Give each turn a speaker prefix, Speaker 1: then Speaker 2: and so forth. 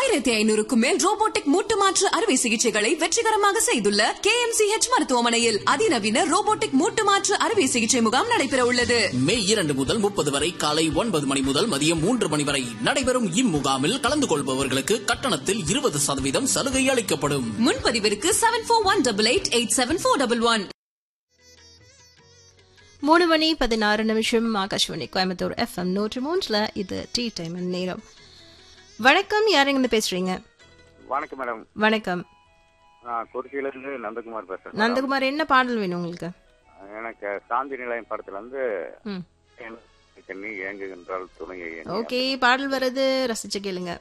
Speaker 1: ஆயிரத்தி ஐநூறுக்கும் மேல் ரோபோட்டிக் மூட்டு மாற்று அறுவை சிகிச்சைகளை வெற்றிகரமாக செய்துள்ள கே எம் சி ஹெச் மருத்துவமனையில் அதிநவீன ரோபோட்டிக் மூட்டு மாற்று அறுவை சிகிச்சை முகாம் நடைபெற உள்ளது
Speaker 2: மே இரண்டு முதல் முப்பது வரை காலை ஒன்பது மணி முதல் மதியம் மூன்று மணி வரை நடைபெறும் இம்முகாமில் கலந்து கொள்பவர்களுக்கு கட்டணத்தில் இருபது சதவீதம் சலுகை அளிக்கப்படும்
Speaker 1: முன்பதிவிற்கு seven four one double eight eight seven four double one
Speaker 3: மூணு மணி பதினாறு நிமிஷம் ஆகாஷ்வாணி கோயம்புத்தூர் எஃப்எம் நூற்று மூன்றுல இது டீ டைம் நேரம் வணக்கம் யாருங்க பேசுறீங்க
Speaker 4: வணக்கம் மேடம்
Speaker 3: வணக்கம்
Speaker 4: நான் குறிச்சியிலேருந்து நந்தகுமார் பேசுறேன் மேடம்.
Speaker 3: நந்தகுமார் என்ன பாடல் வேணும் உங்களுக்கு
Speaker 4: எனக்கு சாந்தி நிலையம் படத்துல இருந்து
Speaker 3: ம்
Speaker 4: கண்ணி ஏங்குகின்றால் துணையை
Speaker 3: ஓகே பாடல் வர்றது ரசிச்சு கேளுங்க